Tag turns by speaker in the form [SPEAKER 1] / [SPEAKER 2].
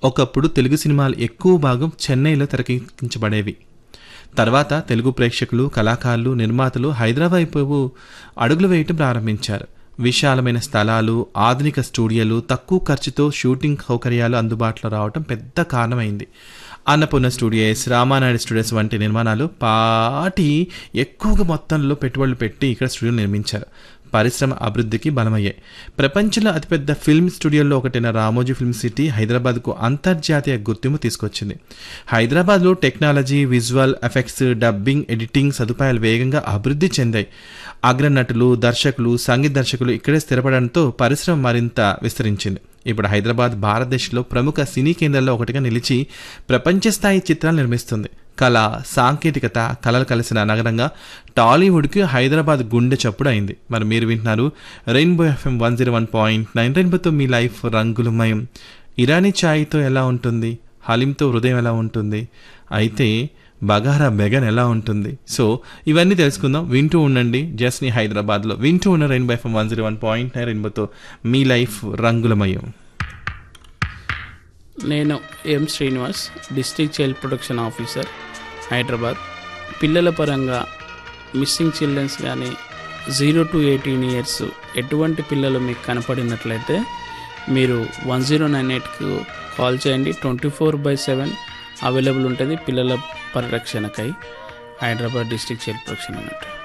[SPEAKER 1] ఒకప్పుడు తెలుగు సినిమాలు ఎక్కువ భాగం చెన్నైలో తెరకెక్కించబడేవి తర్వాత తెలుగు ప్రేక్షకులు కళాకారులు నిర్మాతలు హైదరాబాద్ వైపు అడుగులు వేయటం ప్రారంభించారు విశాలమైన స్థలాలు ఆధునిక స్టూడియోలు తక్కువ ఖర్చుతో షూటింగ్ సౌకర్యాలు అందుబాటులో రావటం పెద్ద కారణమైంది అన్నపూర్ణ స్టూడియోస్ రామానాయుడు స్టూడియోస్ వంటి నిర్మాణాలు పాటి ఎక్కువగా మొత్తంలో పెట్టుబడులు పెట్టి ఇక్కడ స్టూడియోలు నిర్మించారు పరిశ్రమ అభివృద్ధికి బలమయ్యాయి ప్రపంచంలో అతిపెద్ద ఫిల్మ్ స్టూడియోల్లో ఒకటైన రామోజీ ఫిల్మ్ సిటీ హైదరాబాద్కు అంతర్జాతీయ గుర్తింపు తీసుకొచ్చింది హైదరాబాద్లో technology visual effects dubbing editing సదుపాయాలు వేగంగా అభివృద్ధి చెందాయి అగ్రనటులు దర్శకులు సంగీత దర్శకులు ఇక్కడే స్థిరపడడంతో పరిశ్రమ మరింత విస్తరించింది ఇప్పుడు హైదరాబాద్ భారతదేశంలో ప్రముఖ సినీ కేంద్రాల్లో ఒకటిగా నిలిచి ప్రపంచ స్థాయి చిత్రాలు నిర్మిస్తుంది కళ సాంకేతికత కళలు కలిసిన నగరంగా టాలీవుడ్కి హైదరాబాద్ గుండె చప్పుడు అయింది మరి మీరు వింటున్నారు Rainbow FM one zero one point nine రెయిన్బోతో మీ లైఫ్ రంగులమయం ఇరానీ ఛాయ్తో ఎలా ఉంటుంది హలీంతో హృదయం ఎలా ఉంటుంది అయితే బగారా బెగన్ ఎలా ఉంటుంది సో ఇవన్నీ తెలుసుకుందాం వింటూ ఉండండి జస్ని హైదరాబాద్లో వింటూ ఉన్న Rainbow FM one zero one point nine రెయిన్బోతో మీ లైఫ్ రంగులమయం
[SPEAKER 2] నేను M Srinivas district child protection officer Hyderabad పిల్లల పరంగా మిస్సింగ్ చిల్డ్రన్స్ కానీ జీరో టు ఎయిటీన్ ఇయర్స్ ఎటువంటి పిల్లలు మీకు కనపడినట్లయితే మీరు వన్ జీరో నైన్ ఎయిట్కు కాల్ చేయండి twenty four by seven available ఉంటుంది పిల్లల పరిరక్షణకై హైదరాబాద్ డిస్ట్రిక్ట్ చైల్డ్ ప్రొటెక్షన్ అన్నట్టు